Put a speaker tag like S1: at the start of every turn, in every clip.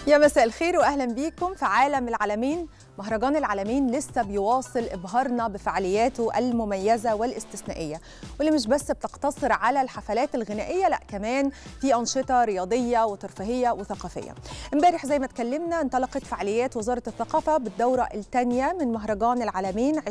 S1: يا مساء الخير واهلا بيكم في عالم العالمين مهرجان العالمين لسه بيواصل ابهارنا بفعالياته المميزه والاستثنائيه واللي مش بس بتقتصر على الحفلات الغنائيه لا كمان في انشطه رياضيه وترفيهيه وثقافيه امبارح زي ما اتكلمنا انطلقت فعاليات وزاره الثقافه بالدوره الثانيه من مهرجان العالمين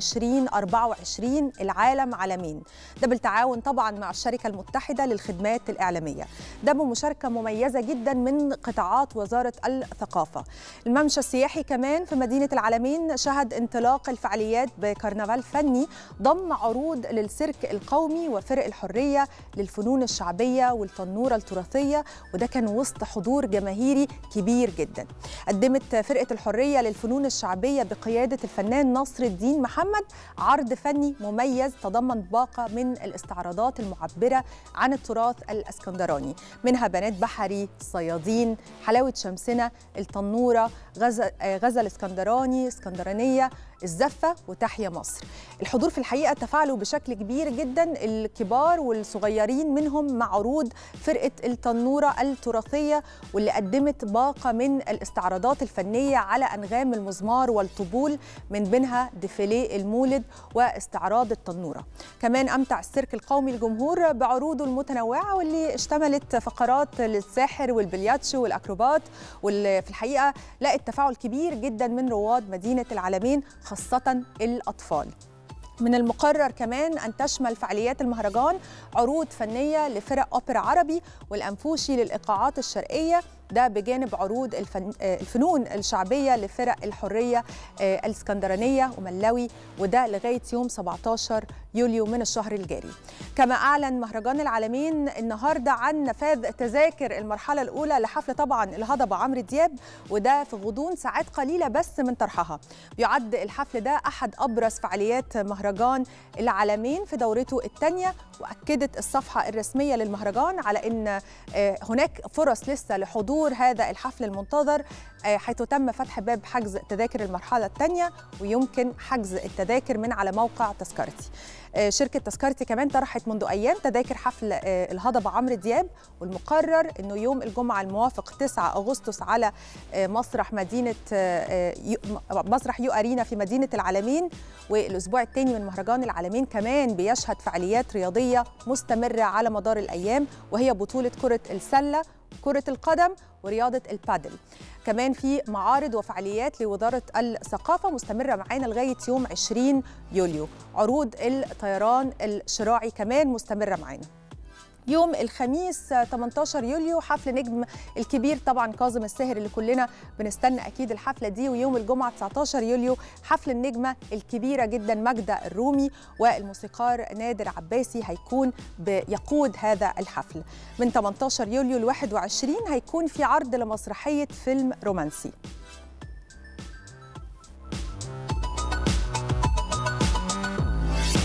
S1: 2024 العالم عالمين ده بالتعاون طبعا مع الشركه المتحده للخدمات الاعلاميه ده بمشاركه مميزه جدا من قطاعات وزاره الثقافه الممشى السياحي كمان في مدينه العالمين شهد انطلاق الفعاليات بكرنفال فني ضم عروض للسيرك القومي وفرق الحريه للفنون الشعبيه والتنوره التراثيه وده كان وسط حضور جماهيري كبير جدا قدمت فرقه الحريه للفنون الشعبيه بقياده الفنان نصر الدين محمد عرض فني مميز تضمن باقه من الاستعراضات المعبره عن التراث الاسكندراني منها بنات بحري صيادين حلاوه شمسنا التنوره غزل, غزل اسكندراني اسكندرانيه الزفة وتحيا مصر الحضور في الحقيقة تفاعلوا بشكل كبير جدا الكبار والصغيرين منهم مع عروض فرقة التنورة التراثية واللي قدمت باقة من الاستعراضات الفنية على أنغام المزمار والطبول من بينها ديفيليه المولد واستعراض التنورة كمان أمتع السيرك القومي الجمهور بعروضه المتنوعة واللي اشتملت فقرات للساحر والبلياتشو والأكروبات واللي في الحقيقة لقت تفاعل كبير جدا من رواد مدينة العالمين خاصة الأطفال من المقرر كمان أن تشمل فعاليات المهرجان عروض فنية لفرق أوبرا عربي والأنفوشي للإيقاعات الشرقية ده بجانب عروض الفن... الفنون الشعبية لفرق الحرية الاسكندرانية وملاوي وده لغاية يوم 17 يوليو من الشهر الجاري كما أعلن مهرجان العالمين النهاردة عن نفاذ تذاكر المرحلة الأولى لحفل طبعا الهضبة عمرو دياب وده في غضون ساعات قليلة بس من طرحها بيعد الحفل ده أحد أبرز فعاليات مهرجان العالمين في دورته الثانية وأكدت الصفحة الرسمية للمهرجان على أن هناك فرص لسه لحضور حضور هذا الحفل المنتظر حيث تم فتح باب حجز تذاكر المرحلة الثانية ويمكن حجز التذاكر من على موقع تذكرتي شركة تذكرتي كمان طرحت منذ أيام تذاكر حفل الهضبة عمرو دياب والمقرر أنه يوم الجمعة الموافق 9 أغسطس على مسرح مدينة مسرح يو أرينا في مدينة العالمين والأسبوع الثاني من مهرجان العالمين كمان بيشهد فعاليات رياضية مستمرة على مدار الأيام وهي بطولة كرة السلة كرة القدم ورياضة البادل كمان في معارض وفعاليات لوزارة الثقافة مستمرة معانا لغاية يوم 20 يوليو عروض الطيران الشراعي كمان مستمرة معانا يوم الخميس 18 يوليو حفل نجم الكبير طبعا كاظم الساهر اللي كلنا بنستنى اكيد الحفله دي ويوم الجمعه 19 يوليو حفل النجمه الكبيره جدا ماجده الرومي والموسيقار نادر عباسي هيكون بيقود هذا الحفل من 18 يوليو ل 21 هيكون في عرض لمسرحيه فيلم رومانسي